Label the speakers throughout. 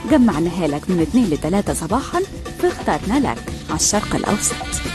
Speaker 1: جمعناها لك من 2 ل 3 صباحا في اخترنا لك على الشرق الأوسط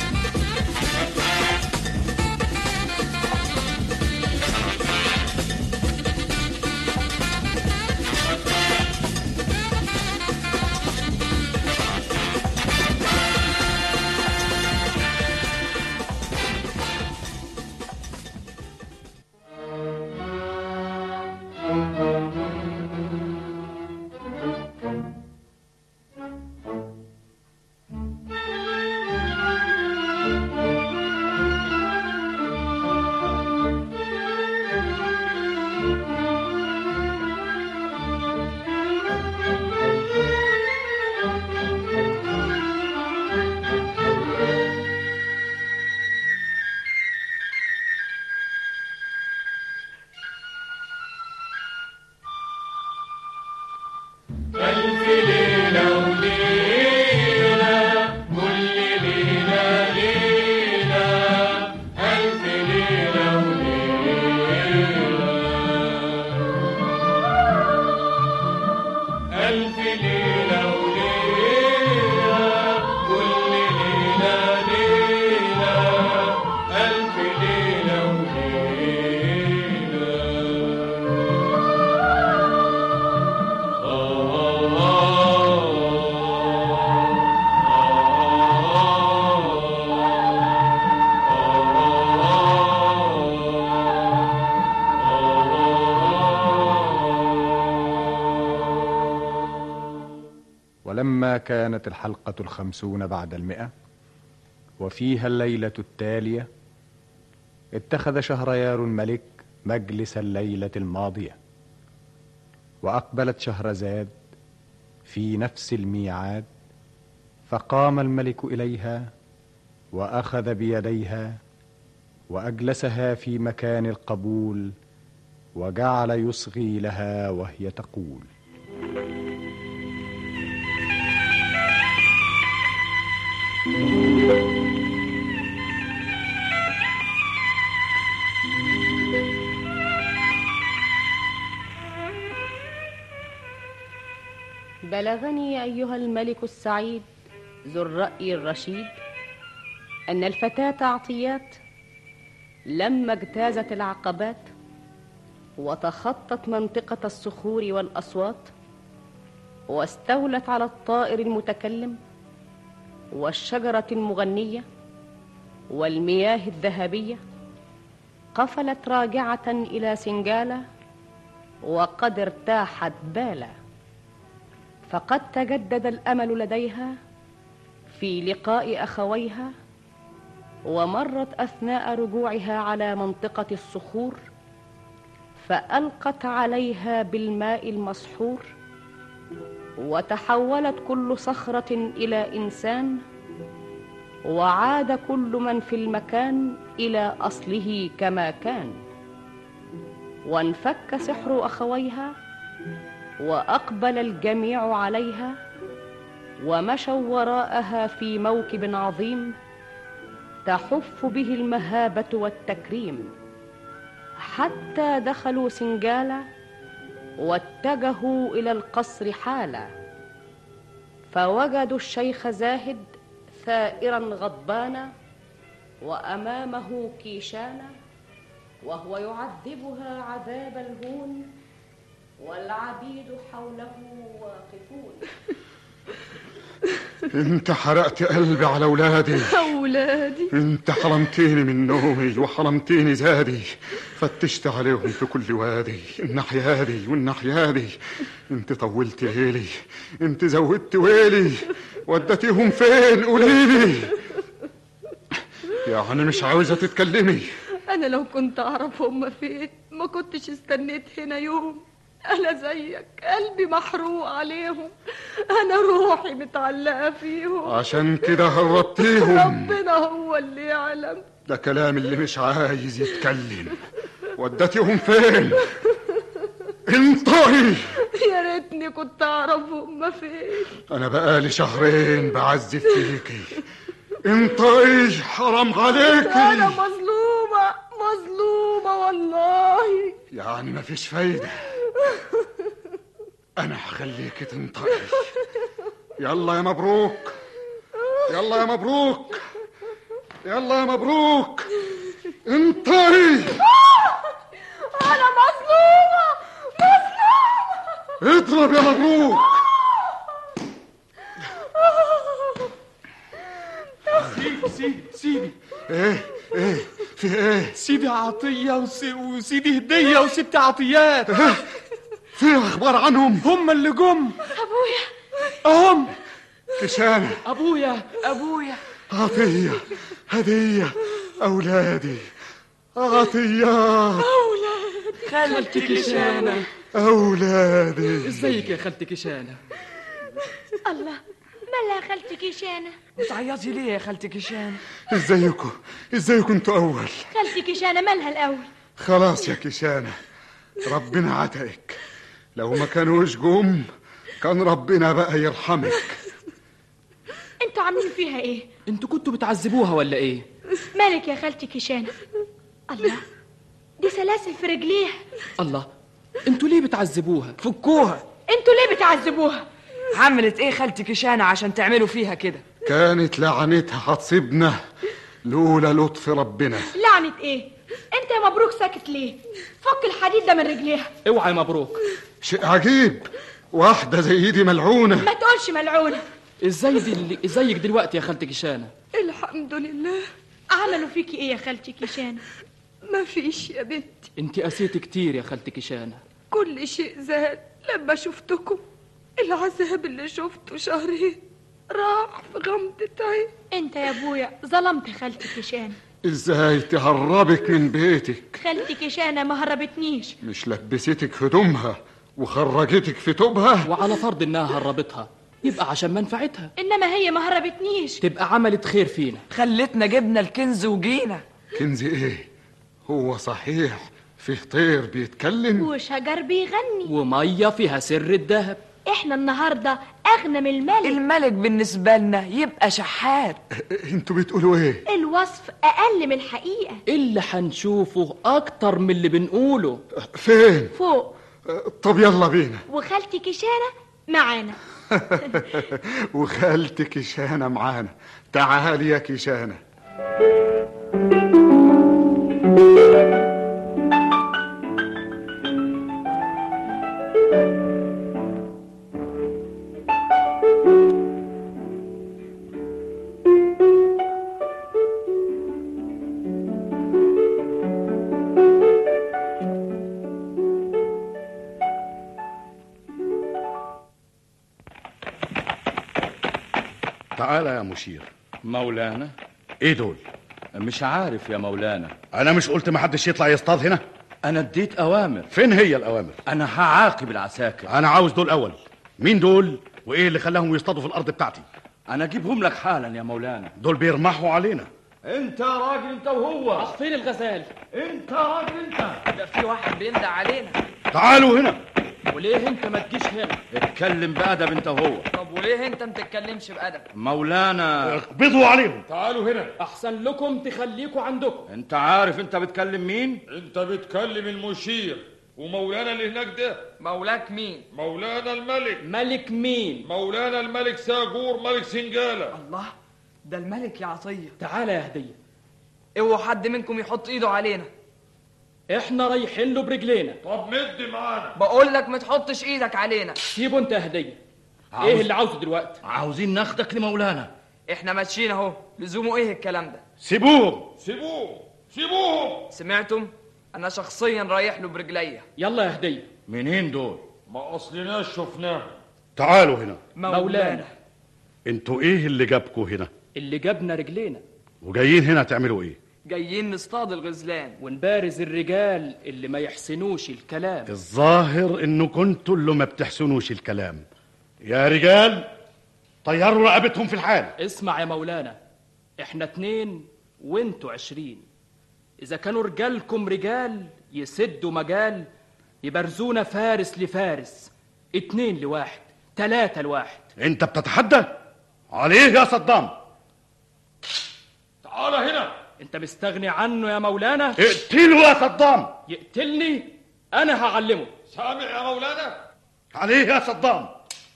Speaker 2: ألف ليلة وليلة كل ليلة ليلة ألف ليلة وليلة ألف ليلة وليلة كل ليلة ليلة ألف ليلة وليلة
Speaker 3: ولما كانت الحلقة الخمسون بعد المئة وفيها الليلة التالية اتخذ شهريار الملك مجلس الليلة الماضية وأقبلت شهرزاد في نفس الميعاد فقام الملك إليها وأخذ بيديها وأجلسها في مكان القبول وجعل يصغي لها وهي تقول
Speaker 4: بلغني أيها الملك السعيد ذو الرأي الرشيد أن الفتاة عطيات لما اجتازت العقبات وتخطت منطقة الصخور والأصوات واستولت على الطائر المتكلم والشجرة المغنية والمياه الذهبية قفلت راجعة إلى سنجالة وقد ارتاحت بالا فقد تجدد الامل لديها في لقاء اخويها ومرت اثناء رجوعها على منطقه الصخور فالقت عليها بالماء المسحور وتحولت كل صخره الى انسان وعاد كل من في المكان الى اصله كما كان وانفك سحر اخويها واقبل الجميع عليها ومشوا وراءها في موكب عظيم تحف به المهابه والتكريم حتى دخلوا سنجاله واتجهوا الى القصر حالا فوجدوا الشيخ زاهد ثائرا غضبانا وامامه كيشانا وهو يعذبها عذاب الهون والعبيد حوله واقفون
Speaker 5: انت حرقت قلبي على اولادي
Speaker 6: أولادي
Speaker 5: انت حرمتيني من نومي وحرمتيني زادي فتشت عليهم في كل وادي الناحية دي والناحية دي انت طولت ليلي انت زودت ويلي ودتيهم فين قوليلي يعني مش عاوزة تتكلمي
Speaker 6: أنا لو كنت أعرف هما فين ما كنتش استنيت هنا يوم أنا زيك قلبي محروق عليهم أنا روحي متعلقة فيهم
Speaker 5: عشان كده هربتيهم
Speaker 6: ربنا هو اللي يعلم
Speaker 5: ده كلام اللي مش عايز يتكلم ودتيهم فين انطقي
Speaker 6: يا ريتني كنت أعرف هما فين
Speaker 5: انا بقالي شهرين بعذب فيكي انطقي حرام
Speaker 6: أنا
Speaker 5: عليكي
Speaker 6: مظلومة مظلومة والله
Speaker 5: يعني مفيش فايدة انا هخليك تنطقي يلا يا مبروك يلا يا مبروك يلا يا مبروك انطقي
Speaker 6: انا مظلومه مظلومه
Speaker 5: اضرب يا مبروك
Speaker 3: سيدي سيدي سيدي
Speaker 5: ايه ايه في ايه
Speaker 3: سيدي عطية وسي وسيدي هدية وست عطيات
Speaker 5: في اخبار عنهم
Speaker 3: هم اللي جم
Speaker 6: ابويا
Speaker 3: اهم
Speaker 5: كشانة
Speaker 3: ابويا ابويا
Speaker 5: عطية هدية اولادي عطيات
Speaker 7: خالتي كشانة
Speaker 5: اولادي
Speaker 7: ازيك يا خالتي كشانة
Speaker 6: الله مالها خالتي كيشانه
Speaker 7: بتعيطي ليه يا خالتي كشانة
Speaker 5: ازيكم ازيكم انتوا اول
Speaker 6: خالتي كيشانه مالها الاول
Speaker 5: خلاص يا كشانة ربنا عتقك لو ما كانوش جم كان ربنا بقى يرحمك
Speaker 6: انتوا عاملين فيها ايه
Speaker 7: انتوا كنتوا بتعذبوها ولا ايه
Speaker 6: مالك يا خالتي كيشانه الله دي سلاسل في رجليها
Speaker 7: الله انتوا ليه بتعذبوها فكوها
Speaker 6: انتوا ليه بتعذبوها
Speaker 8: عملت ايه خالتي كشانة عشان تعملوا فيها كده
Speaker 5: كانت لعنتها هتصيبنا لولا لطف ربنا
Speaker 6: لعنة ايه انت يا مبروك ساكت ليه فك الحديد ده من رجليها
Speaker 7: اوعى يا مبروك
Speaker 5: شيء عجيب واحدة زي دي ملعونة
Speaker 6: ما تقولش ملعونة
Speaker 7: ازاي دي اللي ازيك دلوقتي يا خالتي كشانة
Speaker 6: الحمد لله عملوا فيكي ايه يا خالتي كيشانة
Speaker 9: ما فيش يا بنتي
Speaker 7: انت قسيتي كتير يا خالتي كشانة
Speaker 9: كل شيء زاد لما شفتكم العذاب اللي شفته شهرين راح في غمضة عين
Speaker 6: انت يا ابويا ظلمت خالتي كيشانة
Speaker 5: ازاي تهربك من بيتك
Speaker 6: خالتي كيشانة ما هربتنيش
Speaker 5: مش لبستك هدومها وخرجتك في توبها
Speaker 7: وعلى فرض انها هربتها يبقى عشان منفعتها
Speaker 6: انما هي ما هربتنيش
Speaker 7: تبقى عملت خير فينا
Speaker 8: خلتنا جبنا الكنز وجينا
Speaker 5: كنز ايه هو صحيح فيه طير بيتكلم
Speaker 6: وشجر بيغني
Speaker 7: ومية فيها سر الذهب
Speaker 6: احنا النهارده اغنى من الملك
Speaker 8: الملك بالنسبة لنا يبقى شحات
Speaker 5: انتوا بتقولوا ايه
Speaker 6: الوصف اقل من الحقيقه
Speaker 7: اللي هنشوفه اكتر من اللي بنقوله
Speaker 5: فين
Speaker 6: فوق
Speaker 5: طب يلا بينا
Speaker 6: وخالتي كيشانة معانا
Speaker 5: وخالتك كيشانة معانا تعالي يا كيشانة
Speaker 10: تعالى يا مشير
Speaker 11: مولانا
Speaker 10: ايه دول
Speaker 11: مش عارف يا مولانا
Speaker 10: انا مش قلت ما حدش يطلع يصطاد هنا
Speaker 11: انا اديت اوامر
Speaker 10: فين هي الاوامر
Speaker 11: انا هعاقب العساكر
Speaker 10: انا عاوز دول اول مين دول وايه اللي خلاهم يصطادوا في الارض بتاعتي
Speaker 11: انا اجيبهم لك حالا يا مولانا
Speaker 10: دول بيرمحوا علينا
Speaker 11: انت يا راجل انت وهو
Speaker 7: فين الغزال
Speaker 11: انت يا راجل انت
Speaker 8: ده في واحد بيندع علينا
Speaker 10: تعالوا هنا
Speaker 7: وليه انت ما تجيش هنا
Speaker 11: اتكلم بادب انت وهو
Speaker 8: طب وليه انت متتكلمش بأدب
Speaker 11: مولانا
Speaker 10: اقبضوا عليهم
Speaker 2: تعالوا هنا
Speaker 7: احسن لكم تخليكوا عندكم
Speaker 11: انت عارف انت بتكلم مين
Speaker 2: انت بتكلم المشير ومولانا اللي هناك ده
Speaker 8: مولاك مين
Speaker 2: مولانا الملك
Speaker 7: ملك مين
Speaker 2: مولانا الملك ساجور ملك سنجالة
Speaker 8: الله ده الملك يا عطية
Speaker 7: تعالى يا هدية
Speaker 8: اوعوا حد منكم يحط ايده علينا
Speaker 7: احنا رايحين له برجلينا
Speaker 2: طب مد معانا
Speaker 8: بقول لك ما تحطش ايدك علينا
Speaker 7: سيبه انت يا هدية
Speaker 11: عاوز-
Speaker 7: ايه اللي عاوزه دلوقتي
Speaker 11: عاوزين ناخدك لمولانا
Speaker 8: احنا ماشيين اهو لزومه ايه الكلام ده
Speaker 10: سيبوهم
Speaker 2: سيبوه سيبوهم
Speaker 8: سمعتم انا شخصيا رايح له برجليا
Speaker 7: يلا يا هدية
Speaker 11: منين دول
Speaker 2: ما اصلناش شفناه
Speaker 10: تعالوا هنا
Speaker 7: مولانا
Speaker 10: انتوا ايه اللي جابكوا هنا
Speaker 7: اللي جابنا رجلينا
Speaker 10: وجايين هنا تعملوا ايه
Speaker 8: جايين نصطاد الغزلان
Speaker 7: ونبارز الرجال اللي ما يحسنوش الكلام
Speaker 10: الظاهر انه كنتوا اللي ما بتحسنوش الكلام يا رجال طيروا رقبتهم في الحال
Speaker 7: اسمع يا مولانا احنا اتنين وانتوا عشرين اذا كانوا رجالكم رجال يسدوا مجال يبرزونا فارس لفارس اتنين لواحد تلاتة لواحد
Speaker 10: انت بتتحدى عليه يا صدام
Speaker 2: تعال هنا
Speaker 7: انت مستغني عنه يا مولانا
Speaker 10: اقتلوا يا صدام
Speaker 7: يقتلني انا هعلمه
Speaker 2: سامع يا مولانا
Speaker 10: عليه يا صدام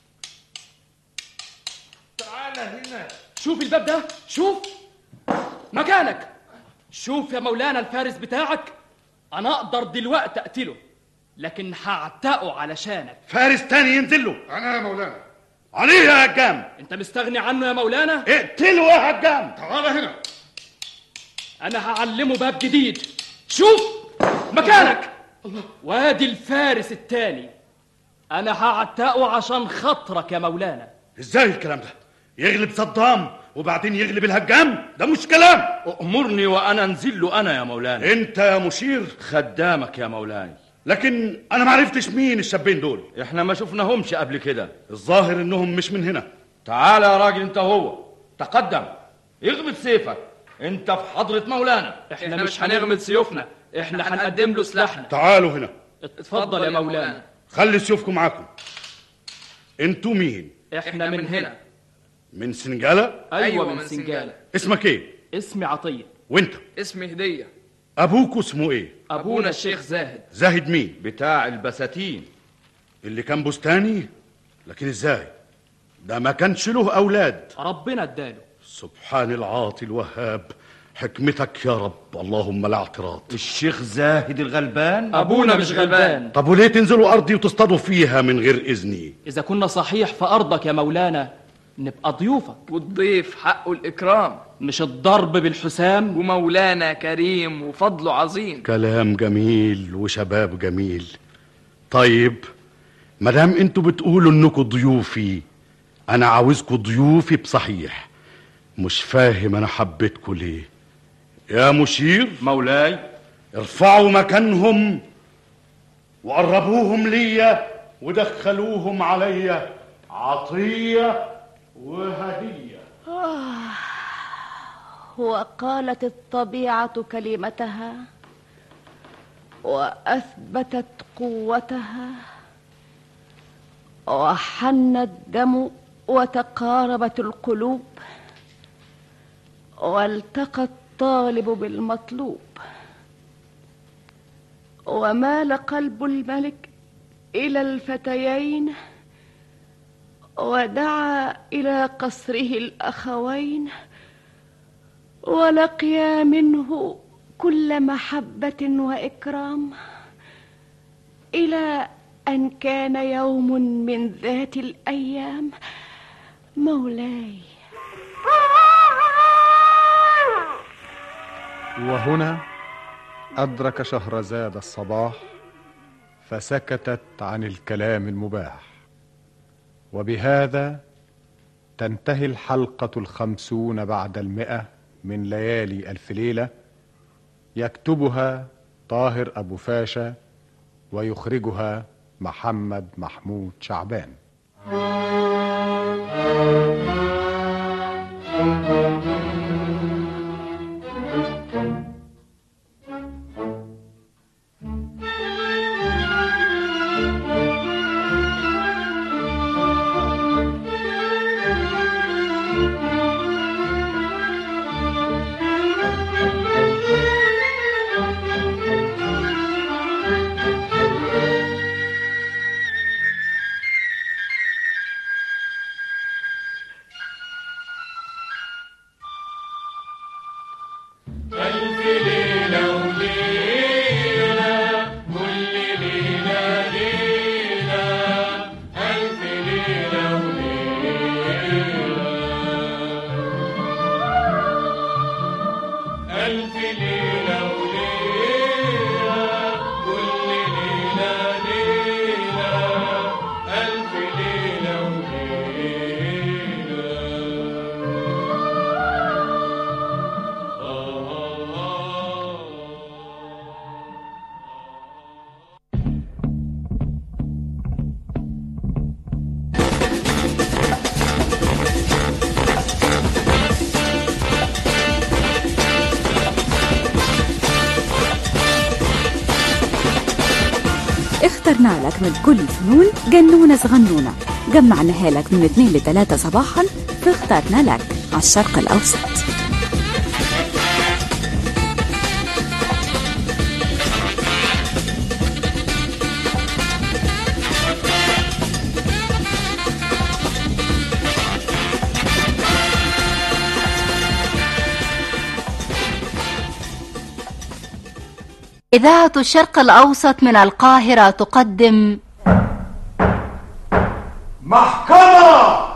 Speaker 2: تعال هنا
Speaker 7: شوف الباب ده شوف مكانك شوف يا مولانا الفارس بتاعك انا اقدر دلوقتي اقتله لكن هعتقه علشانك
Speaker 10: فارس تاني ينزل له
Speaker 5: انا يا مولانا
Speaker 10: عليه يا هجام
Speaker 7: انت مستغني عنه يا مولانا
Speaker 10: اقتله يا هجام
Speaker 5: تعال هنا
Speaker 7: انا هعلمه باب جديد شوف مكانك وادي الفارس التاني انا هعتقه عشان خاطرك يا مولانا
Speaker 10: ازاي الكلام ده يغلب صدام وبعدين يغلب الهجام ده مش كلام
Speaker 11: أمرني وأنا أنزل له أنا يا مولانا
Speaker 10: انت يا مشير
Speaker 11: خدامك يا مولاي
Speaker 10: لكن انا ما عرفتش مين الشابين دول
Speaker 11: إحنا ما شفناهمش قبل كده
Speaker 10: الظاهر انهم مش من هنا
Speaker 11: تعال يا راجل أنت هو تقدم اغمد سيفك أنت في حضرة مولانا
Speaker 7: احنا, مش هنغمد سيوفنا احنا هنقدم له سلاحنا
Speaker 10: تعالوا هنا
Speaker 7: اتفضل يا مولانا
Speaker 10: خلي سيوفكم معاكم انتوا مين
Speaker 7: احنا من هنا
Speaker 10: من سنجالة
Speaker 7: ايوه من سنجالة
Speaker 10: اسمك ايه
Speaker 7: اسمي عطية
Speaker 10: وانت
Speaker 8: اسمي هدية
Speaker 10: ابوك اسمه ايه
Speaker 7: ابونا الشيخ زاهد
Speaker 10: زاهد مين
Speaker 11: بتاع البساتين
Speaker 10: اللي كان بستاني لكن ازاي ده ما كانش له اولاد
Speaker 7: ربنا اداله
Speaker 10: سبحان العاطي الوهاب حكمتك يا رب اللهم لا اعتراض
Speaker 11: الشيخ زاهد الغلبان
Speaker 7: ابونا مش غلبان
Speaker 10: طب وليه تنزلوا ارضي وتصطادوا فيها من غير اذني
Speaker 7: اذا كنا صحيح في ارضك يا مولانا نبقى ضيوفك
Speaker 8: والضيف حقه الإكرام
Speaker 7: مش الضرب بالحسام
Speaker 8: ومولانا كريم وفضله عظيم
Speaker 10: كلام جميل وشباب جميل طيب مدام انتوا بتقولوا انكم ضيوفي انا عاوزكم ضيوفي بصحيح مش فاهم انا حبيتكم ليه يا مشير
Speaker 11: مولاي
Speaker 10: ارفعوا مكانهم وقربوهم ليا ودخلوهم عليا عطية وهدية
Speaker 4: وقالت الطبيعة كلمتها وأثبتت قوتها وحن الدم وتقاربت القلوب والتقى الطالب بالمطلوب ومال قلب الملك إلى الفتيين ودعا إلى قصره الأخوين ولقيا منه كل محبة وإكرام إلى أن كان يوم من ذات الأيام مولاي
Speaker 12: وهنا أدرك شهرزاد الصباح فسكتت عن الكلام المباح وبهذا تنتهي الحلقة الخمسون بعد المئة من ليالي ألف ليلة يكتبها طاهر أبو فاشا ويخرجها محمد محمود شعبان
Speaker 2: ألف ليلة وليلة كل ليلة ليلة ألف ليلة وليلة ألف ليلة وليلة كل ليلة ليلة ألف ليلة وليلة
Speaker 1: اخترنا لك من كل الفنون جنونة صغنونة جمعناها لك من 2 ل 3 صباحا فاخترنا لك على الشرق الأوسط
Speaker 13: إذاعة الشرق الأوسط من القاهرة تقدم
Speaker 14: محكمة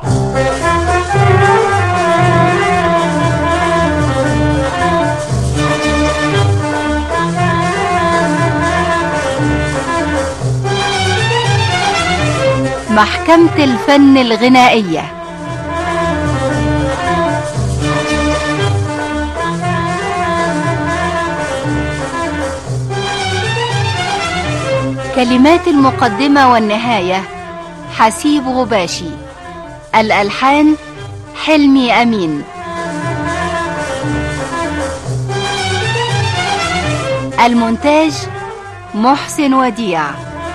Speaker 13: محكمة الفن الغنائية كلمات المقدمة والنهاية حسيب غباشي الألحان حلمي أمين المونتاج محسن وديع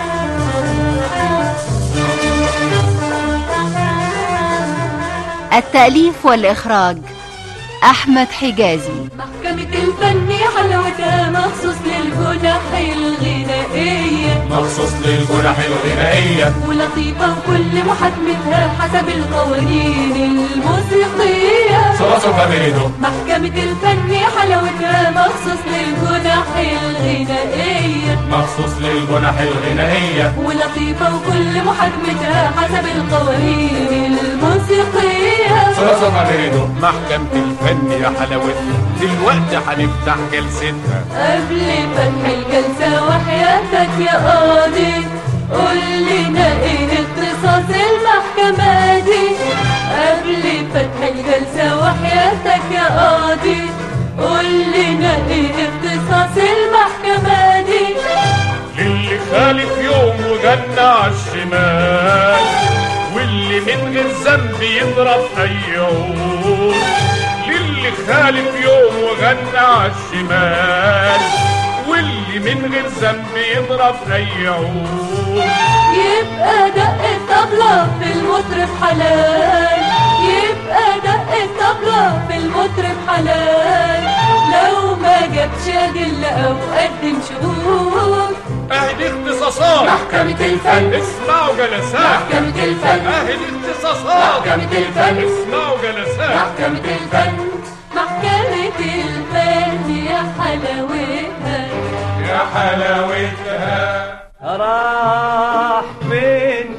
Speaker 13: التأليف والإخراج أحمد حجازي
Speaker 15: محكمة الفن حلاوتها مخصوص للجنح الغنائية
Speaker 11: مخصوص للجنح الغنائية
Speaker 15: ولطيفة وكل محاكمتها حسب القوانين الموسيقية
Speaker 11: صلاصة كاميرينو
Speaker 15: محكمة الفن حلاوتها مخصوص للجنح الغنائية
Speaker 11: مخصوص للجنح الغنائية
Speaker 15: ولطيفة وكل محاكمتها حسب القوانين الموسيقية
Speaker 11: صلاصة كاميرينو
Speaker 14: محكمة الفن يا حلاوتنا دلوقتي هنفتح جلستنا
Speaker 15: قبل فتح الجلسة وحياتك يا قاضي قول لنا ايه اختصاص المحكمة دي قبل فتح الجلسة وحياتك يا قاضي قول لنا ايه اختصاص المحكمة دي
Speaker 14: للي خالف يوم وجنة عالشمال واللي من غير ذنب يضرب اي عود للي خالف يوم وغنى عالشمال واللي من غير ذنب يضرب اي عود
Speaker 15: يبقى دق الطبلة في المطرب حلال يبقى دق الطبلة في المطرب حلال لو ما جابش أدلة أو قدم شهود
Speaker 14: اهي اختصاصات
Speaker 15: محكمة الفن
Speaker 14: اسمعوا جلسات
Speaker 15: محكمة الفن
Speaker 14: اهي الاختصاصات
Speaker 15: محكمة الفن
Speaker 14: اسمعوا جلسات
Speaker 15: محكمة الفن محكمة الفن يا حلاوتها
Speaker 14: يا حلاوتها
Speaker 16: راح فين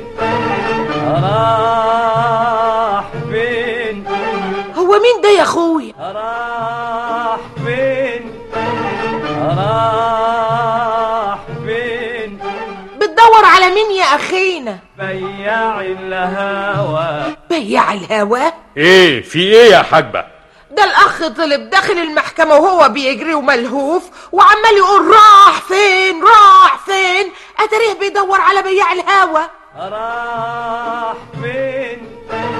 Speaker 16: راح فين
Speaker 17: هو مين ده يا اخويا
Speaker 16: راح فين راح فين
Speaker 17: بتدور على مين يا اخينا
Speaker 16: بياع الهوى
Speaker 17: بياع الهوا
Speaker 14: ايه في ايه يا حاجبه
Speaker 17: ده الاخ طلب داخل المحكمة وهو بيجري وملهوف وعمال يقول راح فين راح فين اتاريه بيدور على بياع الهوا
Speaker 16: راح فين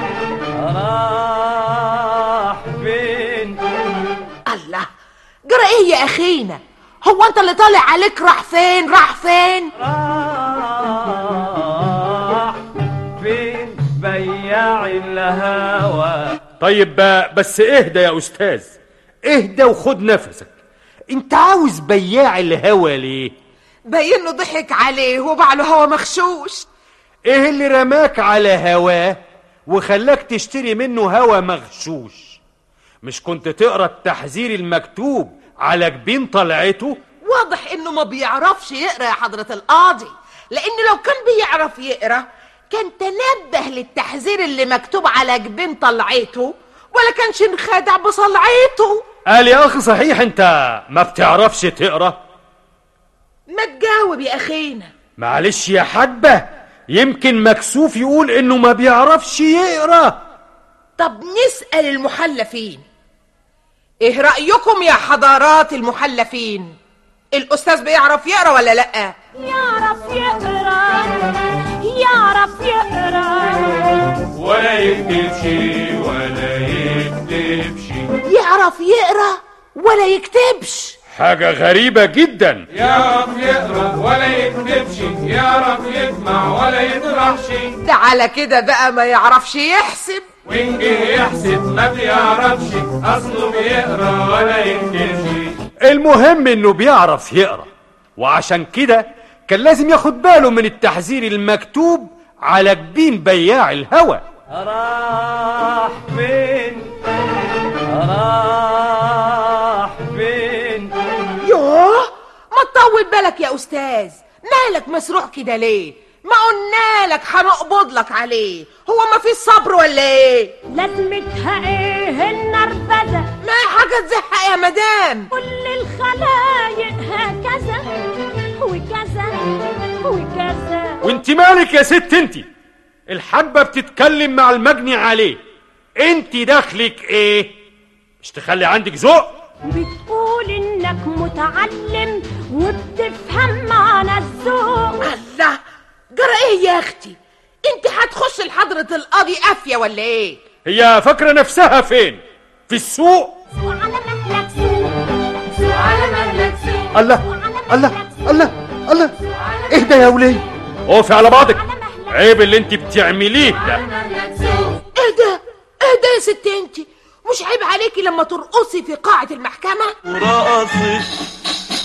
Speaker 16: راح فين
Speaker 17: الله جرى ايه يا اخينا هو انت اللي طالع عليك راح فين راح فين
Speaker 16: راح فين بياع الهوى
Speaker 18: طيب بس اهدى يا استاذ اهدى وخد نفسك انت عاوز بياع الهوا ليه
Speaker 17: باين ضحك عليه وباع له هوا مغشوش
Speaker 18: ايه اللي رماك على هواه وخلاك تشتري منه هوا مغشوش مش كنت تقرا التحذير المكتوب على جبين طلعته
Speaker 17: واضح انه ما بيعرفش يقرا يا حضرة القاضي لان لو كان بيعرف يقرا كان تنبه للتحذير اللي مكتوب على جبين طلعته ولا كانش انخدع بصلعته
Speaker 18: قال يا اخي صحيح انت ما بتعرفش تقرا
Speaker 17: ما تجاوب يا اخينا
Speaker 18: معلش يا حاجبه يمكن مكسوف يقول انه ما بيعرفش يقرا
Speaker 17: طب نسأل المحلفين ايه رأيكم يا حضارات المحلفين الاستاذ بيعرف يقرا ولا لا
Speaker 15: يعرف يقرا يعرف يقرا
Speaker 14: ولا يكتب شيء ولا يكتب شيء
Speaker 17: يعرف يقرا ولا يكتبش
Speaker 18: حاجة غريبة جدا
Speaker 14: يعرف يقرا ولا يكتب شيء يعرف يجمع ولا يطرح شيء
Speaker 17: ده على كده بقى ما يعرفش يحسب
Speaker 14: وإن جه يحسب ما بيعرفش أصله بيقرا ولا يكتب شيء
Speaker 18: المهم انه بيعرف يقرا وعشان كده كان لازم ياخد باله من التحذير المكتوب على جبين بياع الهوى
Speaker 16: راح فين راح فين
Speaker 17: يوه ما تطول استاذ مالك مسروح كده ليه ما قلنا لك هنقبض لك عليه هو ما في صبر ولا ايه
Speaker 15: لازمتها ايه النرفزة
Speaker 17: ما حاجة تزهق يا مدام
Speaker 15: كل الخلايق هكذا وكذا وكذا
Speaker 18: وانت مالك يا ست انت الحبة بتتكلم مع المجني عليه انت دخلك ايه مش تخلي عندك ذوق
Speaker 15: بتقول انك متعلم وبتفهم معنى الذوق
Speaker 17: الله جرى ايه يا اختي انت هتخش لحضرة القاضي قافية ولا ايه
Speaker 18: هي فاكرة نفسها فين في السوق
Speaker 15: وعلى مهلك سوق سوق على مهلك سوق
Speaker 18: الله الله الله الله اهدى يا ولي اقفي على بعضك عيب اللي انت بتعمليه ده
Speaker 17: اهدى اهدى يا ست انت مش عيب عليكي لما ترقصي في قاعة المحكمة
Speaker 16: رقصت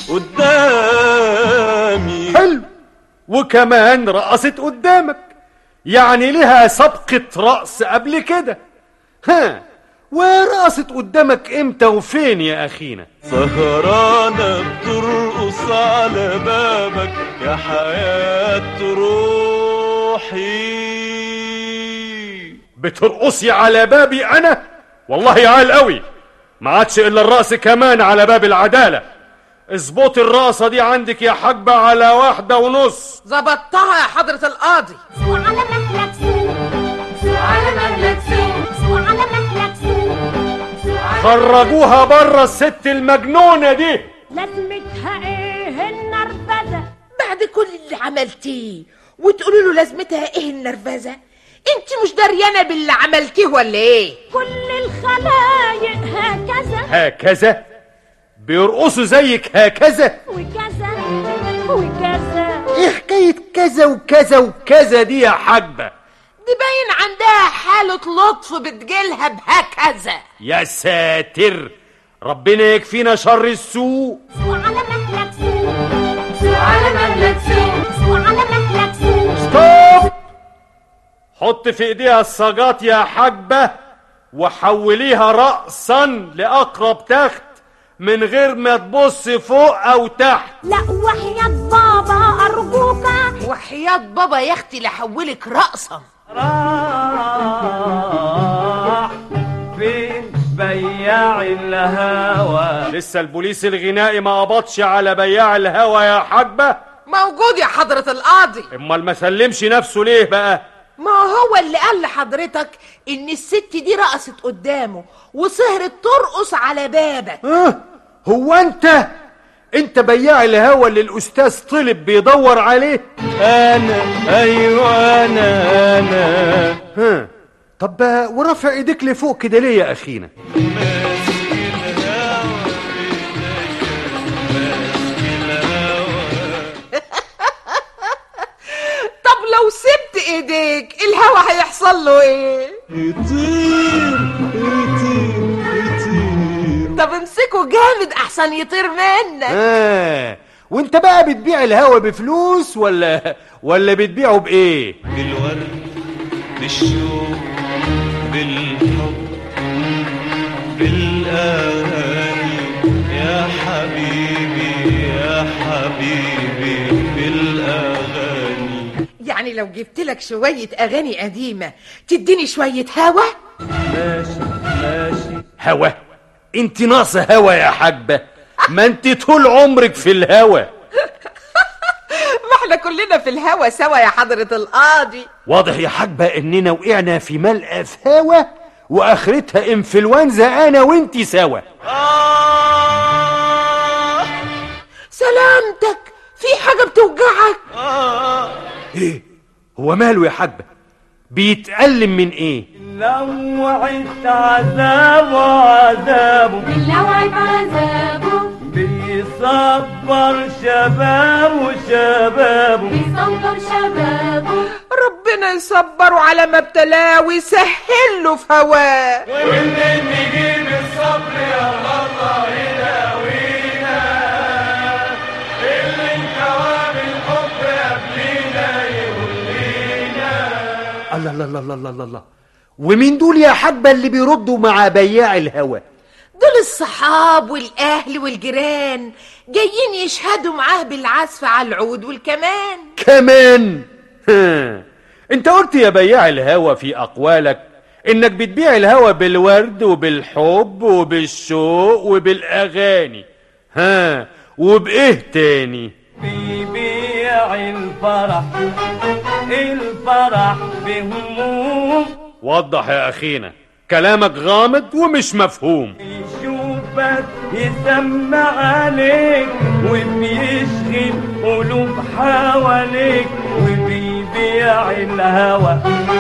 Speaker 16: قدامي
Speaker 18: حلو وكمان رقصت قدامك يعني لها سبقة رقص قبل كده ها ورقصت قدامك امتى وفين يا اخينا
Speaker 16: سهرانة بترقص على بابك يا حياة روحي
Speaker 18: بترقصي على بابي انا والله عال قوي ما عادش الا الرقص كمان على باب العدالة اظبطي الرقصة دي عندك يا حاجبة على واحدة ونص
Speaker 17: ظبطتها يا حضرة القاضي
Speaker 15: سوق على مهلك سوق سوق على مهلك سوق سوق على مهلك سوق سوق على
Speaker 18: خرجوها بره الست المجنونة دي
Speaker 15: لازمتها ايه النرفزة
Speaker 17: بعد كل اللي عملتيه وتقولي له لازمتها ايه النرفزة انت مش دريانة باللي عملتيه ولا ايه
Speaker 15: كل الخلايق هكذا
Speaker 18: هكذا بيرقصوا زيك هكذا
Speaker 15: وكذا وكذا
Speaker 18: ايه حكاية كذا وكذا وكذا دي يا حاجبة
Speaker 17: دي باين عندها حالة لطف بتجيلها بهكذا
Speaker 18: يا ساتر ربنا يكفينا شر السوء
Speaker 15: سوق على مهلك سوق سوق على مهلك سوق سوق على مهلك سوق
Speaker 18: ستوب حط في ايديها الصاجات يا حاجبة وحوليها رأسا لأقرب تخت من غير ما تبص فوق أو تحت
Speaker 15: لا وحياة بابا أرجوك
Speaker 17: وحياة بابا يا اختي لحولك رأسا
Speaker 16: راح فين بياع الهوى
Speaker 18: لسه البوليس الغنائي ما قبضش على بياع الهوا يا حاجبة
Speaker 17: موجود يا حضرة القاضي
Speaker 18: امال ما سلمش نفسه ليه بقى
Speaker 17: ما هو اللي قال لحضرتك ان الست دي رقصت قدامه وسهرت ترقص على بابك
Speaker 18: اه هو انت انت بياع الهوا اللي الاستاذ طلب بيدور عليه
Speaker 16: انا ايوه انا انا
Speaker 18: ها طب ورافع ايديك لفوق كده ليه يا اخينا
Speaker 17: طب لو سبت ايديك الهوا هيحصل له ايه
Speaker 16: يطير يطير يطير
Speaker 17: طب امسكه جامد احسن يطير منك
Speaker 18: اه وانت بقى بتبيع الهوا بفلوس ولا ولا بتبيعه بايه
Speaker 16: بالورد بالشوق بالحب بالاغاني يا حبيبي يا حبيبي بالاغاني
Speaker 17: يعني لو جبت لك شوية اغاني قديمة تديني شوية هوا
Speaker 16: ماشي ماشي
Speaker 18: هوا انت ناقصه هوا يا حاجبه ما انت طول عمرك في الهوا
Speaker 17: ما احنا كلنا في الهوا سوا يا حضرة القاضي
Speaker 18: واضح يا حاجبه اننا وقعنا في ملقى في هوا واخرتها انفلونزا انا وانت سوا
Speaker 16: آه
Speaker 17: سلامتك في حاجة بتوجعك
Speaker 16: آه
Speaker 18: ايه هو ماله يا حاجبه بيتألم من ايه
Speaker 16: لوعت عذابه عذابه
Speaker 15: باللوعي عذابه
Speaker 16: بيصبر شبابه شبابه
Speaker 15: بيصبر شبابه
Speaker 17: ربنا يصبره على ما ابتلاه ويسهل له في هواه
Speaker 14: ومنين نجيب الصبر يا الله يداوينا اللي انكوى بالحب قبلينا يقول لينا
Speaker 18: الله الله الله الله الله الله ومين دول يا حاجبه اللي بيردوا مع بياع الهوا
Speaker 17: دول الصحاب والاهل والجيران جايين يشهدوا معاه بالعزف على العود والكمان
Speaker 18: كمان ها. انت قلت يا بياع الهوى في اقوالك انك بتبيع الهوى بالورد وبالحب وبالشوق وبالاغاني ها وبايه تاني
Speaker 16: بيبيع الفرح الفرح بهموم
Speaker 18: وضح يا اخينا كلامك غامض ومش مفهوم
Speaker 16: يشوفك يسمع عليك وبيشغل قلوب حواليك وبيبيع الهوى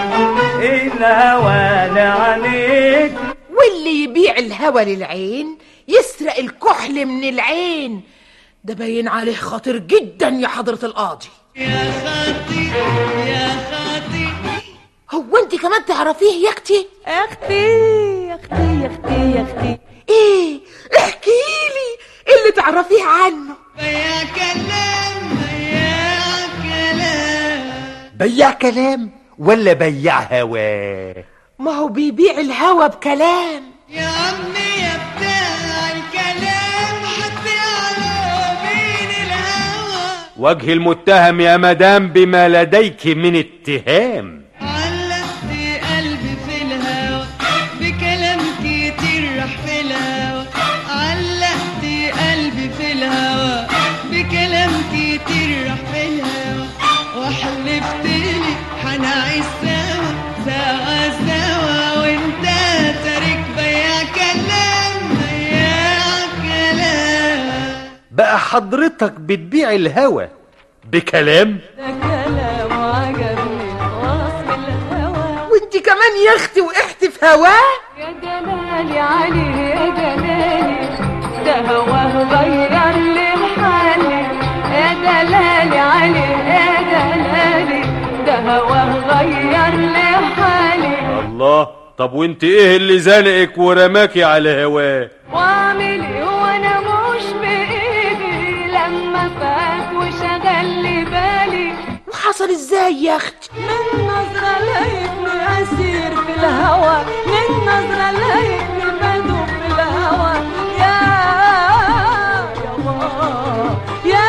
Speaker 16: الهوى لعليك
Speaker 17: واللي يبيع الهوى للعين يسرق الكحل من العين ده باين عليه خطير جدا يا حضرة القاضي
Speaker 15: يا خاطي يا خاطي
Speaker 17: هو انت كمان تعرفيه يا اختي
Speaker 6: اختي يا اختي يا اختي يا اختي
Speaker 17: ايه احكي لي اللي تعرفيه عنه
Speaker 15: بيا كلام بيا كلام
Speaker 19: بياع كلام ولا بياع هوا
Speaker 17: ما هو بيبيع الهوى بكلام
Speaker 15: يا عمي يا بتاع الكلام حطي على مين الهوى
Speaker 18: وجه المتهم يا مدام بما لديك من اتهام
Speaker 15: علقت قلبي في الهوى بكلام كتير راح في الهوى علقت قلبي في الهوى بكلام كتير راح في الهوى وحلفت لي هنعيش سوا سوا سوا وانت تارك بيا كلام بيا كلام
Speaker 18: بقى حضرتك بتبيع الهوى بكلام
Speaker 6: ده كلام عجبني خلاص بالهوى
Speaker 17: وانت كمان يا اختي وقعت في هواه
Speaker 6: يا جلالي عليه يا جلالي ده هواه غير لي حالي يا جلالي عليه يا جلالي ده هواه غير لي حالي
Speaker 18: الله طب وانت ايه اللي زنقك ورماكي على هواه
Speaker 6: واعمل ايه وانا مش بايدي لما فات وشغل لي بالي
Speaker 17: وحصل ازاي يا اختي
Speaker 6: من نظرة لقيتني أسير في الهوى من نظرة لقيتني بدوب في الهوى يا يا بابا يا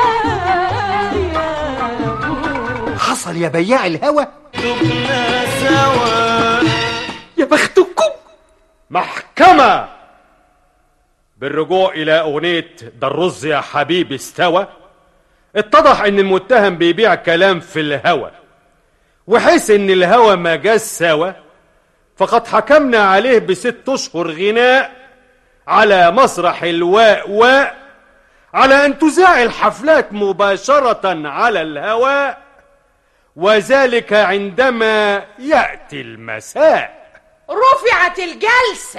Speaker 6: يا بابا
Speaker 19: حصل يا بياع الهوى
Speaker 16: دبنا سوا
Speaker 18: يا بختكم محكمة بالرجوع إلى أغنية ده الرز يا حبيبي استوى اتضح إن المتهم بيبيع كلام في الهوى وحيث إن الهوى ما جاز سوا فقد حكمنا عليه بست أشهر غناء على مسرح الواء واء على أن تذاع الحفلات مباشرة على الهواء وذلك عندما يأتي المساء
Speaker 17: رفعت الجلسة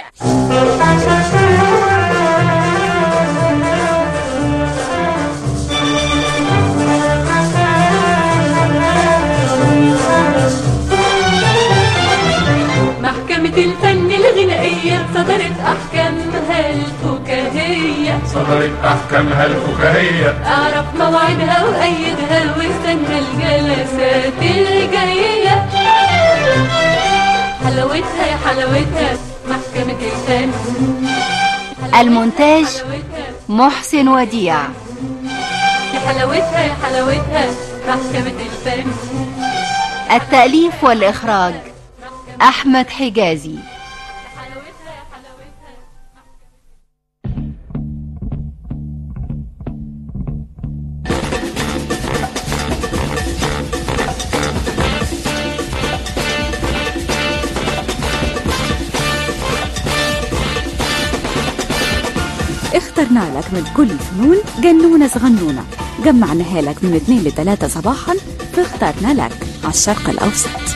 Speaker 6: محكمة الفن الغنائية صدرت أحكامها الفكاهية
Speaker 2: صدرت أحكامها الفكاهية
Speaker 6: أعرف موعدها وأيدها واستنى الجلسات الجاية حلاوتها يا حلاوتها محكمة الفن
Speaker 13: المونتاج محسن وديع
Speaker 6: يا حلاوتها يا حلاوتها محكمة الفن
Speaker 13: التأليف والإخراج أحمد حجازي
Speaker 1: اخترنا لك من كل الفنون جنونة صغنونة جمعناها لك من 2 ل 3 صباحا فاخترنا لك على الشرق الأوسط